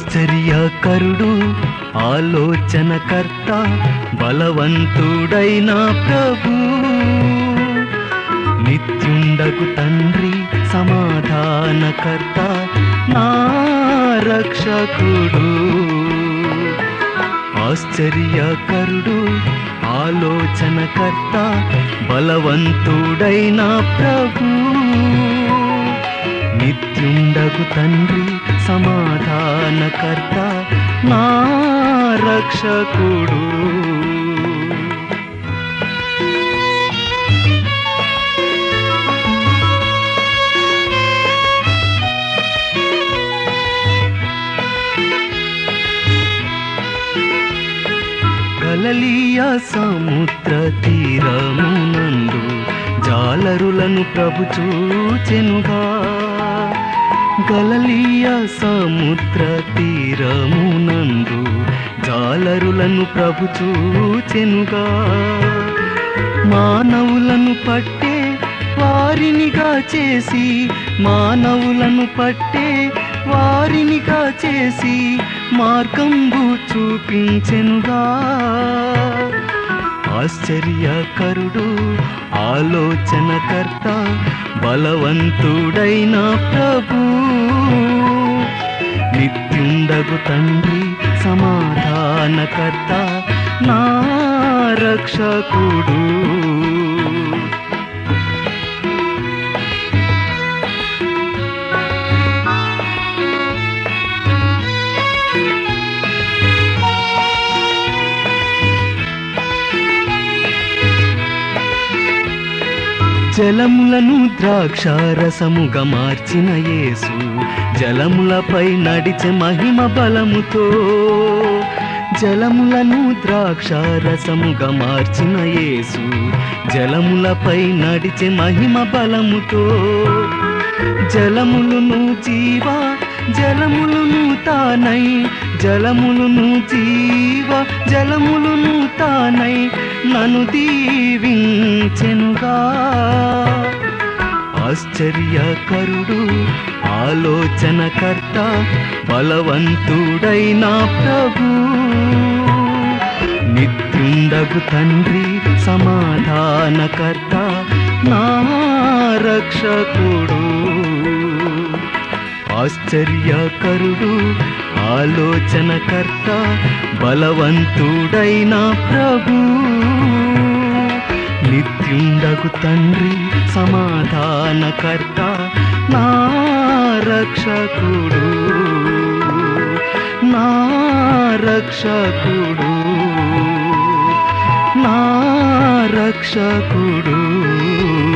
ఆశ్చర్యకరుడు ఆలోచనకర్త బలవంతుడైన ప్రభు నిత్యుండకు తండ్రి సమాధానకర్త నా రక్షకుడు ఆశ్చర్యకరుడు ఆలోచనకర్త బలవంతుడైన ప్రభు నిత్యుండగు తండ్రి సమాధానకర్త నా రక్షకుడు గలలీయ సముద్ర తీరమునందు జాలరులను ప్రభు చూచెనుగా గలలీయ సముద్ర తీరమునందు జాలరులను ప్రభు చూచెనుగా మానవులను పట్టే వారినిగా చేసి మానవులను పట్టే వారినిగా చేసి మార్గంబు చూపించెనుగా ఆశ్చర్యకరుడు ఆలోచనకర్త బలవంతుడైన ప్రభు నిత్యుండగు తండ్రి సమాధానకర్త నా రక్షకుడు జలములను ద్రాక్షారసముగా మార్చిన యేసు జలములపై నడిచే మహిమ బలముతో జలములను ద్రాక్షారసముగా మార్చిన యేసు జలములపై నడిచే మహిమ బలముతో జలములును జీవ జలములును తానై జలములును జీవ జలములును తానై నన్ను దీవించెనుగా ఆశ్చర్యకరుడు ఆలోచనకర్త బలవంతుడైన ప్రభు నిత్యుండగు తండ్రి సమాధానకర్త నా రక్షకుడు ఆశ్చర్యకరుడు ఆలోచనకర్త బలవంతుడైన ప్రభు నిత్యుండగు తండ్రి సమాధానకర్త నా రక్షకుడు నా రక్షకుడు నా రక్షకుడు